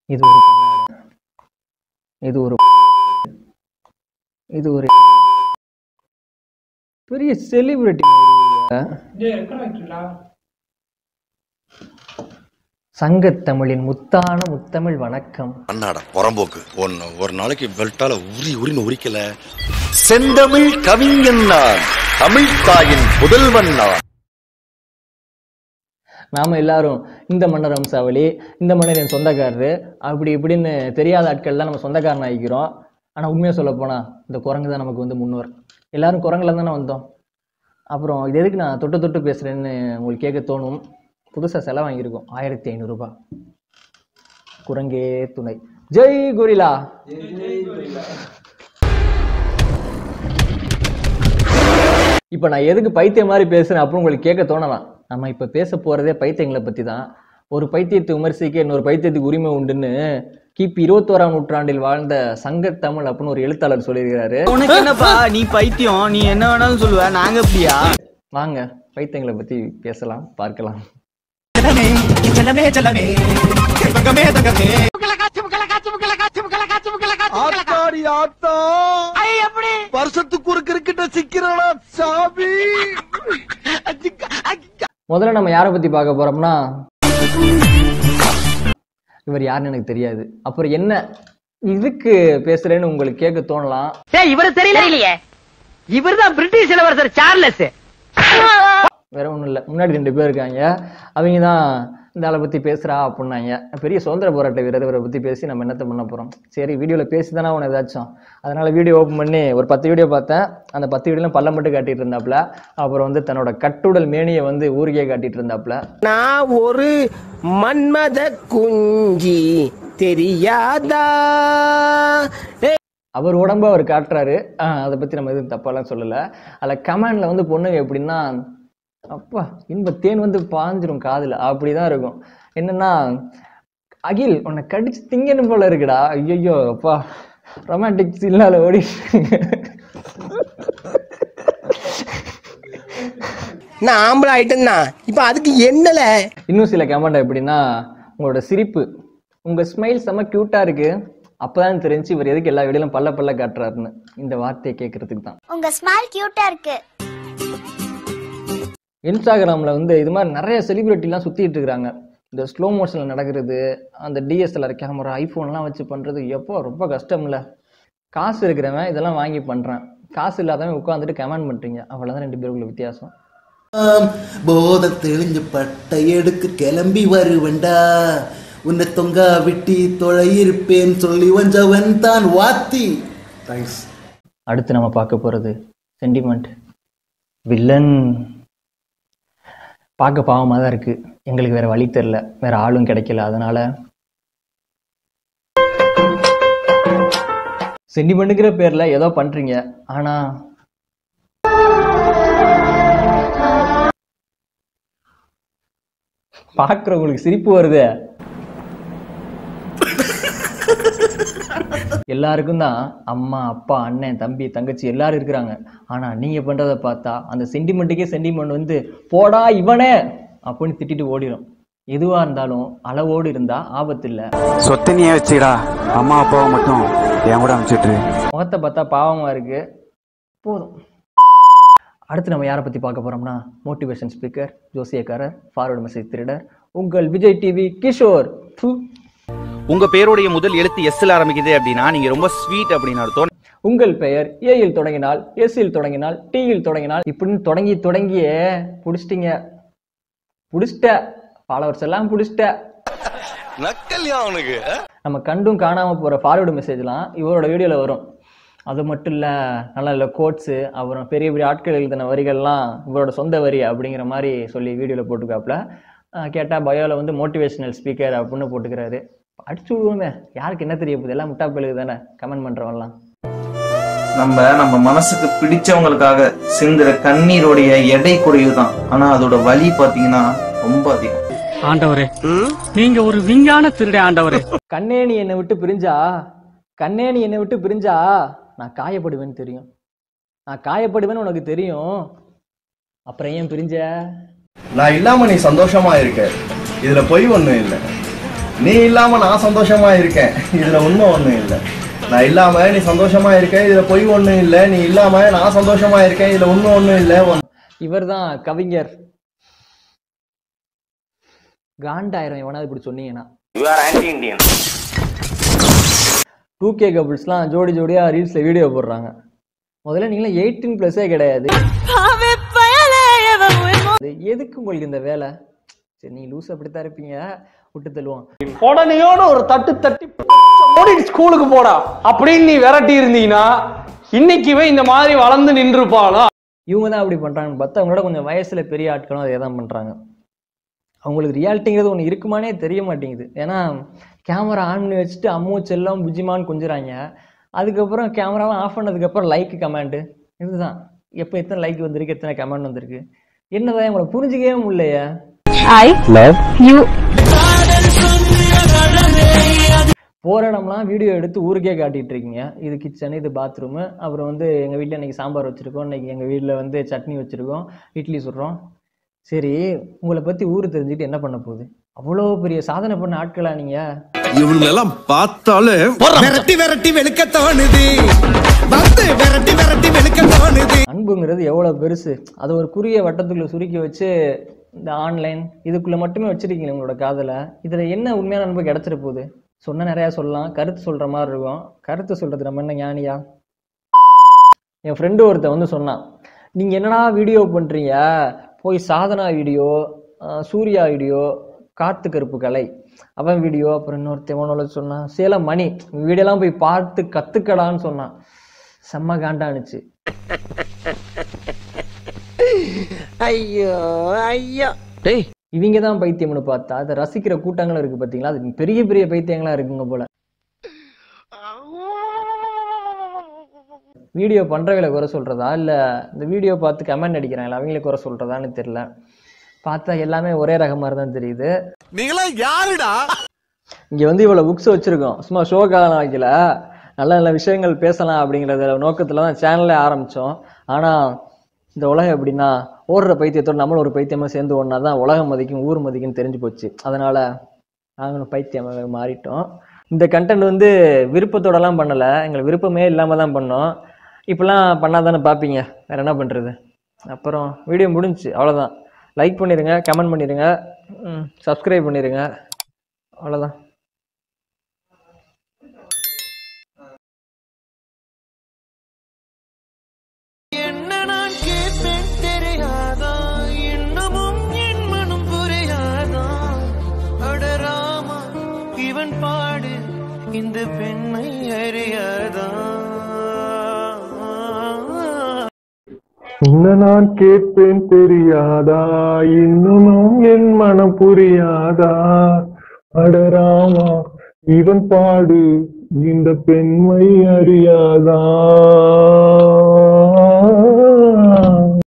இது ஒரு கண்ணாடி இது ஒரு இது ஒரு பெரிய செலிபிரிட்டி சங்கத்தமிழின் முத்தான முத்தமிழ் வணக்கம் அண்ணாடா புறம்போக்கு ஒன்னு ஒரு நாளைக்கு பெல்ட்டால உரி உரின்னு உரிக்கல செந்தமிழ் கவிஞன் நான் தமிழ் தாயின் புதல்வன் நான் நாம எல்லாரும் இந்த மன்னர் வம்சாவளி இந்த மன்னர் என் சொந்தக்காரரு அப்படி இப்படின்னு தெரியாத ஆட்கள்லாம் நம்ம சொந்தக்காரன் ஆகிக்கிறோம் ஆனால் உண்மையாக சொல்ல போனா இந்த குரங்கு தான் நமக்கு வந்து முன்னோர் எல்லாரும் குரங்குல தானே வந்தோம் அப்புறம் இது எதுக்கு நான் தொட்டு தொட்டு பேசுறேன்னு உங்களுக்கு கேட்க தோணும் புதுசாக செலவு வாங்கியிருக்கோம் ஆயிரத்தி ஐநூறுரூபா குரங்கே துணை ஜெய் குரிலா இப்போ நான் எதுக்கு பைத்தியம் மாதிரி பேசுறேன் அப்படின்னு உங்களுக்கு கேட்க தோணலாம் நம்ம இப்போ பேச போறதே பைத்தியங்களை பத்தி தான் ஒரு பைத்தியத்தை விமர்சிக்க இன்னொரு பைத்தியத்துக்கு உரிமை உண்டுன்னு கிபி இருபத்தோராம் நூற்றாண்டில் வாழ்ந்த சங்கத்தமிழ் அப்படின்னு ஒரு எழுத்தாளர் சொல்லியிருக்கிறாரு உனக்கு என்னப்பா நீ பைத்தியம் நீ என்ன வேணாலும் சொல்லுவ நாங்க அப்படியா வாங்க பைத்தியங்களை பத்தி பேசலாம் பார்க்கலாம் ஆத்தாடி ஆத்தா வருஷத்துக்கு ஒரு கிரிக்கெட்ட சிக்கிறானா சாமி முதல்ல நம்ம யாரை பத்தி பார்க்க போறோம்னா இவர் யாருன்னு எனக்கு தெரியாது அப்புறம் என்ன இதுக்கு பேசுறேன்னு உங்களுக்கு கேட்க தோணலாம் டேய் இவரு தெரியலையே இவர்தான் பிரிட்டிஷ் இளவரசர் சார்லஸ் வேற ஒன்றும் இல்லை முன்னாடி ரெண்டு பேர் இருக்காங்க அவங்க தான் இந்த ஆளை பற்றி பேசுகிறா அப்படின்னாங்க பெரிய சுதந்திர போராட்ட வீரர் இவரை பற்றி பேசி நம்ம என்னத்த பண்ண போகிறோம் சரி வீடியோவில் பேசி தானே அவனை ஏதாச்சும் அதனால் வீடியோ ஓப்பன் பண்ணி ஒரு பத்து வீடியோ பார்த்தேன் அந்த பத்து வீடியோலாம் பல்ல மட்டும் காட்டிட்டு இருந்தாப்புல அப்புறம் வந்து தன்னோட கட்டுடல் மேனியை வந்து ஊருக்கே காட்டிட்டு இருந்தாப்புல நான் ஒரு மன்மத குஞ்சி தெரியாதா அவர் உடம்ப அவர் காட்டுறாரு ஆஹ் அதை பற்றி நம்ம எதுவும் தப்பாலாம் சொல்லலை அதில் கமெண்டில் வந்து பொண்ணுங்க எப்படின்னா அப்பா இன்ப தேன் வந்து பாஞ்சிரும் காதுல அப்படிதான் இருக்கும் என்னன்னா அகில் உன்னை கடிச்சு திங்கணும் போல இருக்குடா ஐயோ அப்பா ரொமான்டிக் இல்லாத ஓடி நான் ஆம்பளை ஆயிட்டேன் தான் இப்ப அதுக்கு என்னல இன்னும் சில கமெண்ட் எப்படின்னா உங்களோட சிரிப்பு உங்க ஸ்மைல் செம்ம கியூட்டா இருக்கு அப்பதான் தெரிஞ்சு இவர் எதுக்கு எல்லா வீடியோலும் பல்ல பல்ல காட்டுறாருன்னு இந்த வார்த்தையை கேட்கறதுக்கு தான் உங்க ஸ்மைல் கியூட்டா இருக்கு இன்ஸ்டாகிராமில் வந்து இது மாதிரி நிறைய செலிபிரிட்டிலாம் சுற்றிட்டு இருக்கிறாங்க இந்த ஸ்லோ மோஷனில் நடக்கிறது அந்த டிஎஸ்எல்ஆர் கேமரா ஐஃபோன்லாம் வச்சு பண்ணுறது எப்போ ரொம்ப கஷ்டம் இல்லை காசு இருக்கிறவன் இதெல்லாம் வாங்கி பண்ணுறான் காசு இல்லாதவன் உட்காந்துட்டு கமெண்ட் பண்ணுறீங்க அவ்வளோதான் ரெண்டு பேருக்குள்ள வித்தியாசம் போத தெளிஞ்சு பட்டை எடுக்க கிளம்பி வருவண்டா உன்னை தொங்கா விட்டி தொழையிருப்பேன் சொல்லி வந்தவன் தான் வாத்தி தேங்க்ஸ் அடுத்து நம்ம பார்க்க போகிறது சென்டிமெண்ட் வில்லன் பார்க்க பாவமாக தான் இருக்குது எங்களுக்கு வேற வழி தெரில வேற ஆளும் கிடைக்கல அதனால சென்டிமெண்ட்டுங்கிற பேரில் ஏதோ பண்ணுறீங்க ஆனால் பார்க்குறவங்களுக்கு சிரிப்பு வருது எல்லாருக்கும் தான் அம்மா அப்பா அண்ணன் தம்பி தங்கச்சி எல்லாரும் இருக்கிறாங்க ஆனா நீங்க பண்றத பார்த்தா அந்த சென்டிமெண்ட்டுக்கே சென்டிமெண்ட் வந்து போடா இவனே அப்படின்னு திட்டிட்டு ஓடிடும் எதுவா இருந்தாலும் அளவோடு இருந்தா ஆபத்து இல்ல சொத்தை நீயே வச்சுடா அம்மா அப்பாவை மட்டும் என் கூட அனுப்பிச்சிட்டு முகத்தை பார்த்தா பாவமா இருக்கு போதும் அடுத்து நம்ம யாரை பத்தி பார்க்க போறோம்னா மோட்டிவேஷன் ஸ்பீக்கர் ஜோசியக்காரர் ஃபார்வர்டு மெசேஜ் திருடர் உங்கள் விஜய் டிவி கிஷோர் ப்பு. உங்க பேருடைய முதல் எழுத்து எஸ்ல ஆரம்பிக்குது அப்படின்னா நீங்க ரொம்ப ஸ்வீட் அப்படின்னு அர்த்தம் உங்கள் பெயர் ஏயில் தொடங்கினால் எஸ்ஸில் தொடங்கினால் டியில் தொடங்கினால் இப்படின்னு தொடங்கி தொடங்கியே புடிச்சிட்டீங்க புடிச்சிட்ட ஃபாலோவர்ஸ் எல்லாம் புடிச்சிட்ட நக்கல்யா அவனுக்கு நம்ம கண்டும் காணாம போற ஃபார்வர்டு மெசேஜ்லாம் இவரோட வீடியோல வரும் அது மட்டும் இல்ல நல்ல நல்ல கோட்ஸு அப்புறம் பெரிய பெரிய ஆட்கள் எழுதின வரிகள்லாம் இவரோட சொந்த வரி அப்படிங்கிற மாதிரி சொல்லி வீடியோல போட்டுக்காப்புல அஹ் கேட்டா பயோல வந்து மோட்டிவேஷனல் ஸ்பீக்கர் அப்படின்னு போட்டுக்கிறாரு அடிச்சு விடுவோமே யாருக்கு என்ன தெரிய போகுது எல்லாம் முட்டா பிள்ளைக்கு தானே கமெண்ட் பண்றவன்லாம் நம்ம நம்ம மனசுக்கு பிடிச்சவங்களுக்காக சிந்துற கண்ணீருடைய எடை குறைவுதான் ஆனா அதோட வலி பாத்தீங்கன்னா ரொம்ப அதிகம் ஆண்டவரே நீங்க ஒரு விஞ்ஞான திருடே ஆண்டவரே கண்ணே நீ என்னை விட்டு பிரிஞ்சா கண்ணே நீ என்னை விட்டு பிரிஞ்சா நான் காயப்படுவேன்னு தெரியும் நான் காயப்படுவேன்னு உனக்கு தெரியும் அப்புறம் ஏன் பிரிஞ்ச நான் இல்லாம நீ சந்தோஷமா இருக்க இதுல பொய் ஒண்ணும் இல்ல நீ இல்லாம நான் சந்தோஷமா இருக்கேன் இதுல உண்மை ஒண்ணும் இல்லை நான் இல்லாம நீ சந்தோஷமா இருக்க இதுல பொய் ஒண்ணும் இல்லை நீ இல்லாம நான் சந்தோஷமா இருக்கேன் இதுல உண்மை ஒண்ணும் இல்லை இவர்தான் கவிஞர் காண்டாயிரம் எவனாவது இப்படி சொன்னீங்கன்னா you are anti Indian two K கபிள்ஸ்லாம் ஜோடி ஜோடியா ரீல்ஸ்ல வீடியோ போடுறாங்க முதல்ல நீங்களாம் எயிட்டீன் ப்ளஸ்ஸே கிடையாது இது எதுக்கு உங்களுக்கு இந்த வேலை சரி நீ லூஸ் அப்படித்தான் இருப்பீங்க விட்டு தள்ளுவோம் உடனேயோட ஒரு தட்டு தட்டி ஓடிட்டு ஸ்கூலுக்கு போடா அப்படின்னு நீ விரட்டி இருந்தீங்கன்னா இன்னைக்குவே இந்த மாதிரி வளர்ந்து நின்றுப்பாளா இவங்க தான் அப்படி பண்றாங்கன்னு பார்த்தா அவங்களோட கொஞ்சம் வயசுல பெரிய ஆட்களும் அதே தான் பண்றாங்க அவங்களுக்கு ரியாலிட்டிங்கிறது ஒன்று இருக்குமானே தெரிய மாட்டேங்குது ஏன்னா கேமரா ஆன் பண்ணி வச்சுட்டு அம்மு செல்லம் புஜிமான்னு கொஞ்சுறாங்க அதுக்கப்புறம் கேமராவும் ஆஃப் பண்ணதுக்கப்புறம் லைக் கமெண்ட் இதுதான் எப்போ எத்தனை லைக் வந்திருக்கு எத்தனை கமெண்ட் வந்திருக்கு என்னதான் உங்களை புரிஞ்சுக்கவே முடியலையே ஐ லவ் யூ போகிற இடம்லாம் வீடியோ எடுத்து ஊருக்கே காட்டிட்டு இருக்கீங்க இது கிச்சன் இது பாத்ரூமு அப்புறம் வந்து எங்கள் வீட்டில் இன்னைக்கு சாம்பார் வச்சுருக்கோம் இன்னைக்கு எங்கள் வீட்டில் வந்து சட்னி வச்சுருக்கோம் இட்லி சுடுறோம் சரி உங்களை பற்றி ஊர் தெரிஞ்சுட்டு என்ன பண்ண போகுது அவ்வளோ பெரிய சாதனை பண்ண ஆட்களா நீங்கள் இவங்களெல்லாம் பார்த்தாலே விரட்டி விரட்டி வெளுக்க தோணுது வந்து விரட்டி விரட்டி வெளுக்க தோணுது அன்புங்கிறது எவ்வளோ பெருசு அது ஒரு குறுகிய வட்டத்துக்குள்ள சுருக்கி வச்சு இந்த ஆன்லைன் இதுக்குள்ளே மட்டுமே வச்சிருக்கீங்க உங்களோட காதலை இதில் என்ன உண்மையான அன்பு கிடச்சிட போகுது சொன்ன நிறையா சொல்லலாம் கருத்து சொல்கிற மாதிரி இருக்கும் கருத்து சொல்கிறது நம்ம என்ன ஞானியா என் ஃப்ரெண்டு ஒருத்தன் வந்து சொன்னான் நீங்கள் என்னடா வீடியோ பண்ணுறீங்க போய் சாதனா வீடியோ அஹ் சூர்யா வீடியோ காத்து கருப்பு கலை அவன் வீடியோ அப்புறம் இன்னொருத்தன் உன்னோட சொன்னான் சேலம் மணி வீடியோலாம் போய் பார்த்து கற்றுக்கடான்னு சொன்னான் செம்ம காண்டானுச்சு ஐயோ ஐயோ டேய் இவங்க தான் பைத்தியம்னு பார்த்தா அதை ரசிக்கிற கூட்டங்களும் இருக்கு பார்த்தீங்களா அது பெரிய பெரிய பைத்தியங்களா இருக்குங்க போல வீடியோ பண்றவங்களை குறை சொல்றதா இல்ல இந்த வீடியோ பார்த்து கமெண்ட் அடிக்கிறாங்களா அவங்களே குறை சொல்றதான்னு தெரியல பார்த்தா எல்லாமே ஒரே ரகமா தான் தெரியுது நீங்களா யாருடா இங்க வந்து இவ்வளவு புக்ஸ் வச்சிருக்கோம் சும்மா ஷோக்காக வைக்கல நல்ல நல்ல விஷயங்கள் பேசலாம் அப்படிங்கிறத நோக்கத்துல தான் சேனலே ஆரம்பிச்சோம் ஆனா இந்த உலகம் எப்படின்னா ஓடுற பைத்தியத்தோட நம்மளும் ஒரு பைத்தியமா சேர்ந்து ஒன்றா தான் உலகம் மதிக்கும் ஊர் மதிக்கும் தெரிஞ்சு போச்சு அதனால நாங்களும் பைத்தியமாக மாறிட்டோம் இந்த கண்டென்ட் வந்து விருப்பத்தோடலாம் பண்ணல எங்களுக்கு விருப்பமே இல்லாம தான் பண்ணோம் இப்பெல்லாம் பண்ணாதானே பார்ப்பீங்க வேற என்ன பண்றது அப்புறம் வீடியோ முடிஞ்சுச்சு அவ்வளோதான் லைக் பண்ணிடுங்க கமெண்ட் பண்ணிடுங்க சப்ஸ்கிரைப் பண்ணிடுங்க அவ்வளோதான் என்ன நான் கேட்பேன் தெரியாதா இன்னமும் என் மனம் புரியாதா அடராமா இவன் பாடு இந்த பெண்மை அறியாதா என்ன நான் கேட்பேன் தெரியாதா இன்னமும் என் மனம் புரியாதா அடராமா இவன் பாடு இந்த பெண்மை அறியாதா